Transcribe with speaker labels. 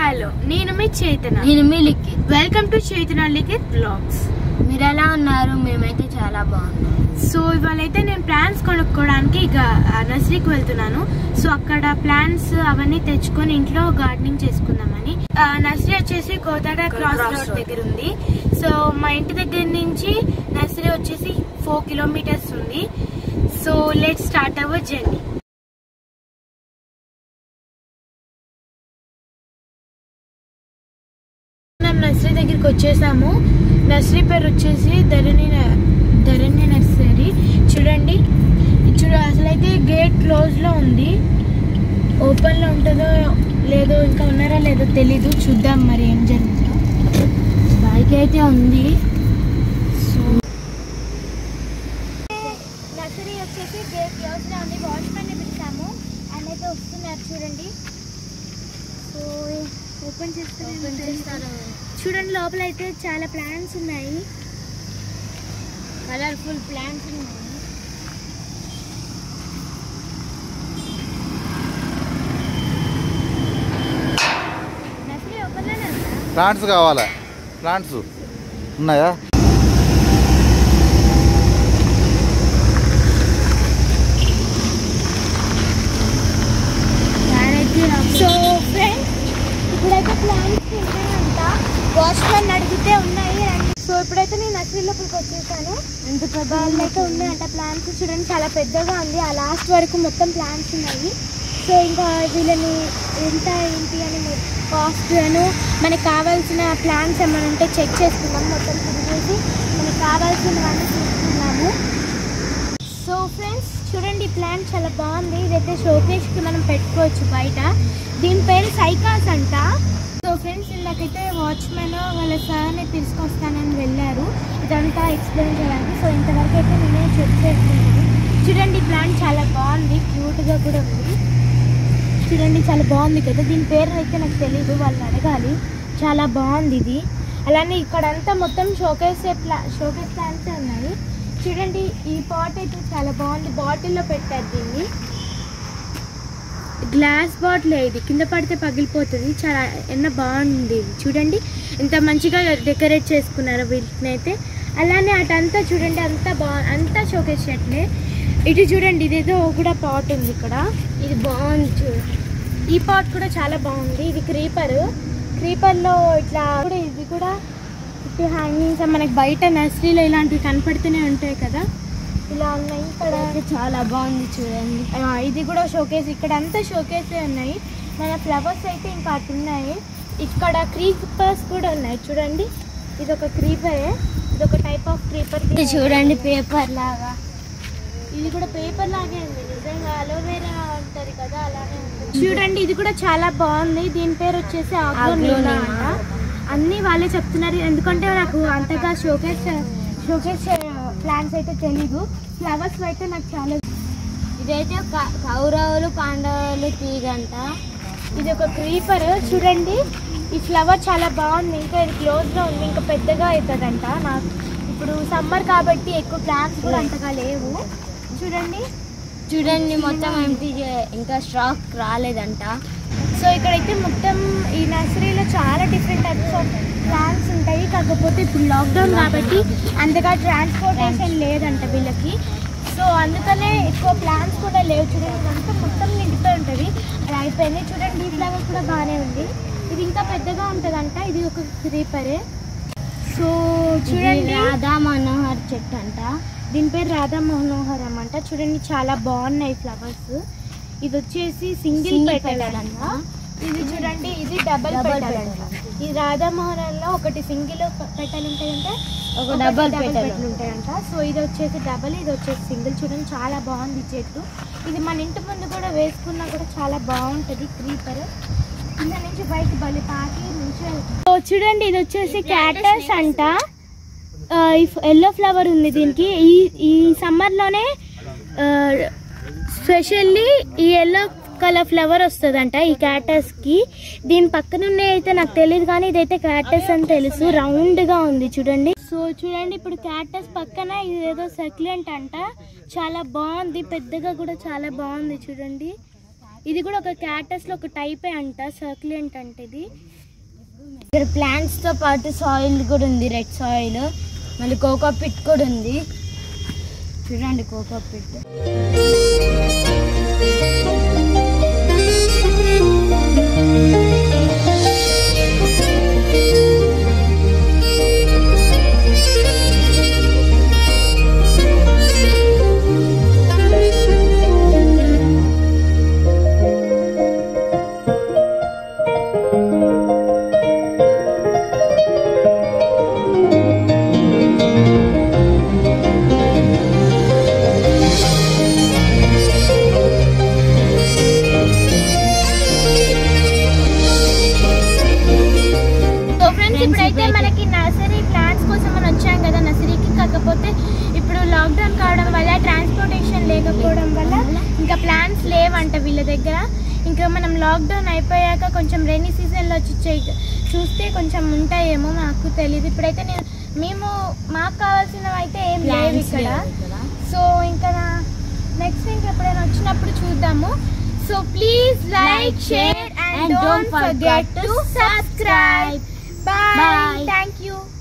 Speaker 1: Hello నేను మీ చైతన్య
Speaker 2: నేను మీ Likki
Speaker 1: welcome to Chaitanya Likhit blogs
Speaker 2: మీరు ఎలా ఉన్నారు మేమైతే చాలా బాగున్నాం
Speaker 1: సో ఇవాళ అయితే నేను ప్లాన్స్ కొనుక్కోవడానికి ఇక ఆ, నర్సరీకి వెళ్తున్నాను సో అక్కడ ప్లాన్స్ అవన్నీ తెచ్చుకొని ఇంట్లో గార్డెనింగ్ చేసుకుందామని ఆ, నర్సరీ వచ్చేసి Kodad cross
Speaker 2: Cross
Speaker 1: road
Speaker 2: road.
Speaker 1: దగ్గర ఉంది సో మా ఇంటి దగ్గర నుంచి నర్సరీ వచ్చేసి ఫోర్ కిలోమీటర్స్ ఉంది so let start our journey మనం నర్సరీ దగ్గరికి వచ్చేసాము నర్సరీ పేరు వచ్చేసి ధరణి న- ధరణి నర్సరీ చూడండి చూడు అసలైతే గేట్ క్లోజ్ లో ఉంది ఓపెన్ లో ఉంటుందో లేదో ఇంకా ఉన్నారా లేదో తెలీదు చూద్దాం మరి ఏం జరుగుతుందో
Speaker 2: బైక్ అయితే ఉంది
Speaker 1: సో నర్సరీ వచ్చేసి గేట్ క్లోజ్ లో ఉంది వాచ్మెన్ ని పిలిచాము ఆయన అయితే వస్తున్నారు చూడండి సో ఓపెన్ చేస్తారు చూడండి లోపల అయితే చాలా ప్లాంట్స్ ఉన్నాయి
Speaker 2: కలర్ఫుల్ ప్లాంట్స్ ఉన్నాయి
Speaker 1: నర్సరీ ఓపెన్ లోనే ఉందా
Speaker 3: ప్లాంట్స్ కావాలా ప్లాంట్స్ ఉన్నాయా
Speaker 1: సో ఫ్రెండ్స్ ఇప్పుడైతే ప్లాంట్స్ ఉన్నాయంట వాచ్మెన్ అడిగితే ఉన్నాయి అని. సో ఇప్పుడైతే నేను నర్సరీ లోపలికి వచ్చేసాను ఎంత పెద్ద అయితే ఉన్నాయంట ప్లాంట్స్ చూడండి చాలా పెద్దగా ఉంది ఆ లాస్ట్ వరకు మొత్తం ప్లాంట్స్ ఉన్నాయి సో ఇంకా వీళ్ళని ఎంత ఏంటి అని కాస్ట్ అను మనకి కావాల్సిన ప్లాంట్స్ ఏమైనా ఉంటే చెక్ చేసుకున్నాం మొత్తం తిరిగేసి మనకి కావాల్సినవన్నీ తీసుకున్నాము సో ఫ్రెండ్స్ చూడండి ఈ ప్లాంట్ చాలా బాగుంది ఇదైతే షోకేస్ కి మనం పెట్టుకోవచ్చు బయట దీని పేరు సైకాస్ అంట సో ఫ్రెండ్స్ ఇందాకైతే వాచ్మెన్ వాళ్ళ సార్ని తీసుకొస్తానని వెళ్ళారు ఇదంతా ఎక్స్ప్లెయిన్ చేయడానికి సో ఇంతవరకు అయితే నేనే చెక్ చేస్తున్నాను చూడండి ఈ ప్లాంట్ చాలా బాగుంది క్యూట్గా కూడా ఉంది చూడండి చాలా బాగుంది కదా దీని పేరు అయితే నాకు తెలియదు వాళ్ళని అడగాలి చాలా బాగుంది ఇది అలానే ఇక్కడంతా మొత్తం షోకేస్ ప్లా షోకేస్ ప్లాంట్స్ ఉన్నాయి చూడండి ఈ పాట్ అయితే చాలా బాగుంది బాటిల్లో పెట్టారు దీన్ని గ్లాస్ బాటిల్ ఇది కింద పడితే పగిలిపోతుంది చాలా ఎన్న బాగుంది ఇది చూడండి ఎంత మంచిగా డెకరేట్ చేసుకున్నారు వీటిని అయితే అలానే అటంతా చూడండి అంతా బా అంతా షోకేస్ చెట్లే ఇటు చూడండి ఇదేదో కూడా పాట్ ఉంది ఇక్కడ
Speaker 2: ఇది బాగుంది చూడు
Speaker 1: ఈ పాట్ కూడా చాలా బాగుంది ఇది క్రీపర్ క్రీపర్లో ఇట్లా కూడా ఇది కూడా ఇటు హ్యాంగింగ్స్ మనకి బయట నర్సరీలో ఇలాంటివి కనపడుతూనే ఉంటాయి కదా ఇలా ఉన్నాయి ఇక్కడ
Speaker 2: అయితే చాలా బాగుంది చూడండి
Speaker 1: ఆ, ఇది కూడా షోకేస్ ఇక్కడ అంతా షోకేసే ఉన్నాయి మన ఫ్లవర్స్ అయితే ఇంకా అటు ఉన్నాయి ఇక్కడ క్రీపర్స్ కూడా ఉన్నాయి చూడండి ఇది ఒక క్రీపరే ఇది ఒక టైప్ ఆఫ్ క్రీపర్
Speaker 2: ఇది చూడండి పేపర్ లాగా
Speaker 1: ఇది కూడా పేపర్ లాగే ఉంది నిజంగా అలోవేరా ఉంటది కదా అలానే ఉంటుంది చూడండి ఇది కూడా చాలా బాగుంది దీని పేరు వచ్చేసి
Speaker 2: Aglonema.
Speaker 1: ఆగ్లోనిమా అంట అన్ని వాళ్ళే చెప్తున్నారు ఎందుకంటే నాకు అంతగా షోకేస్ షోకేస్ ప్లాంట్స్ అయితే తెలీదు ఫ్లవర్స్ అయితే నాకు చాలా
Speaker 2: ఇదైతే క- కౌరవులు పాండవులు తీగంట
Speaker 1: ఇది ఒక క్రీపర్ చూడండి ఈ ఫ్లవర్ చాలా బాగుంది ఇంకా ఇది క్లోజ్ లో ఉంది ఇంకా పెద్దగా అవుతుందంట నాకు ఇప్పుడు సమ్మర్ కాబట్టి ఎక్కువ ప్లాంట్స్ కూడా అంతగా లేవు చూడండి
Speaker 2: చూడండి మొత్తం ఎంటీ ఇంకా స్టాక్ రాలేదంట
Speaker 1: సో ఇక్కడైతే మొత్తం ఈ నర్సరీలో చాలా డిఫరెంట్ టైప్స్ ఆఫ్ ప్లాంట్స్ ఉంటాయి కాకపోతే ఇప్పుడు లాక్డౌన్ కాబట్టి అంతగా ట్రాన్స్పోర్టేషన్ లేదంట వీళ్ళకి సో అందుకనే ఎక్కువ ప్లాంట్స్ కూడా లేవు చూడండి ఇదంతా మొత్తం నిండిపోయి ఉంటుంది అది అయిపోయింది చూడండి ఈ ఫ్లవర్ కూడా బాగానే ఉంది ఇది ఇంకా పెద్దగా ఉంటుందంట ఇది ఒక క్రీపరే సో
Speaker 2: చూడండి
Speaker 1: చూడండి
Speaker 2: రాధా మనోహర్ చెట్టు అంట
Speaker 1: దీని పేరు రాధా మనోహరం అంట చూడండి చాలా బాగున్నాయి ఫ్లవర్స్ ఇది వచ్చేసి సింగిల్
Speaker 2: Single
Speaker 1: పెటల్
Speaker 2: petal
Speaker 1: అంట
Speaker 2: అంట.
Speaker 1: ఇది చూడండి ఇది డబల్
Speaker 2: Double
Speaker 1: పెటల్
Speaker 2: petal.
Speaker 1: అంట ఈ రాధా మోహనంలో ఒకటి సింగిల్ పెటల్ ఉంటాయంటే
Speaker 2: ఒక
Speaker 1: ఒకటి
Speaker 2: double
Speaker 1: double
Speaker 2: petal.
Speaker 1: petal ఉంటాయంట సో ఇది వచ్చేసి డబల్ ఇది వచ్చేసి సింగిల్ చూడండి చాలా బాగుంది ఈ చెట్టు ఇది మన ఇంటి ముందు కూడా వేసుకున్నా కూడా చాలా బాగుంటది క్రీపర్ కింద నుంచి బయట బలి పాకి నుంచి సో చూడండి ఇది వచ్చేసి క్యాటస్ అంట ఎల్లో ఫ్లవర్ ఉంది దీనికి ఈ ఈ సమ్మర్లోనే స్పెషల్లీ ఈ ఎల్లో కలర్ ఫ్లవర్ వస్తుందంట ఈ క్యాటస్ కి దీని పక్కన ఉన్నాయి అయితే నాకు తెలియదు కానీ ఇదైతే క్యాటస్ అని తెలుసు రౌండ్ గా ఉంది చూడండి సో చూడండి ఇప్పుడు క్యాటస్ పక్కన ఇదేదో సక్లెంట్ అంట చాలా బాగుంది పెద్దగా కూడా చాలా బాగుంది చూడండి ఇది కూడా ఒక క్యాటస్ లో ఒక టైపే అంట సర్క్యులెంట్ అంటే ఇది
Speaker 2: ఇక్కడ ప్లాంట్స్ తో పాటు సాయిల్ కూడా ఉంది రెడ్ సాయిల్ మళ్ళీ కోకో పిట్ కూడా ఉంది చూడండి కోకో పిట్
Speaker 1: సో ఫ్రెండ్స్ ఇప్పుడైతే మనకి నర్సరీ ప్లాంట్స్ కోసం మనం వచ్చాం కదా నర్సరీకి కాకపోతే ఇప్పుడు లాక్డౌన్ కావడం వల్ల ట్రాన్స్పోర్టేషన్ లేకపోవడం వల్ల ఇంకా ప్లాంట్స్ లేవంట వీళ్ళ దగ్గర ఇంకా మనం లాక్డౌన్ అయిపోయాక కొంచెం రైనీ సీజన్లో వచ్చి చే- చూస్తే కొంచెం ఉంటాయేమో మాకు తెలియదు ఇప్పుడైతే నేను మేము మాకు కావాల్సినవి అయితే ఏం లేవు ఇక్కడ సో ఇంకా నెక్స్ట్ ఇంకా ఎప్పుడైనా వచ్చినప్పుడు చూద్దాము so please like share and
Speaker 2: and
Speaker 1: don't
Speaker 2: don't
Speaker 1: forget
Speaker 2: forget
Speaker 1: to
Speaker 2: to
Speaker 1: subscribe bye
Speaker 2: Bye.
Speaker 1: Thank you